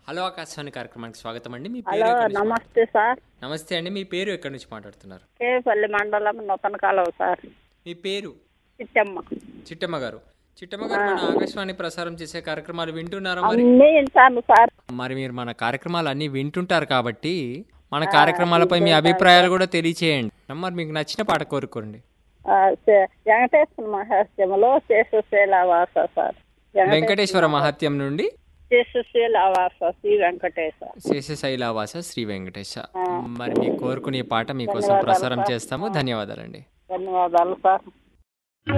hello Akashvani కార్యక్రమానికి స్వాగతం అండి మీ పేరు హలో ఎక్కడి నుంచి నమస్తే సార్ మాట్లాడు- నమస్తే అండి మీ పేరు ఎక్కడి నుంచి మాట్లాడుతున్నారు కేపల్లి మండలం నూతన కాలువ సార్ మీ పేరు చిట్టమ్మ చిట్టమ్మ గారు చిట్టమ్మ గారు మన ఆకాశవాణి ప్రసారం చేసే కార్యక్రమాలు వింటున్నారా మరి అన్నీ వింటాను సార్ మరి మీరు మన కార్యక్రమాలు అన్ని వింటుంటారు కాబట్టి మన కార్యక్రమాలపై మీ అభిప్రాయాలు కూడా తెలియచేయండి మరి మీకు నచ్చిన పాట కోరుకోండి ఆ, శే- వెంకటేశ్వర మహాత్యంలో శేషశీలావాస సార్ వెంకటేశ్వర మహత్యం నుండి శేషశీలావాస శ్రీ వెంకటేశ శేషశైలావాస శ్రీ వెంకటేశ మరి మీకు కోరుకునే పాట మీకోసం ప్రసారం చేస్తాము ధన్యవాదాలండి ధన్యవాదాలు సార్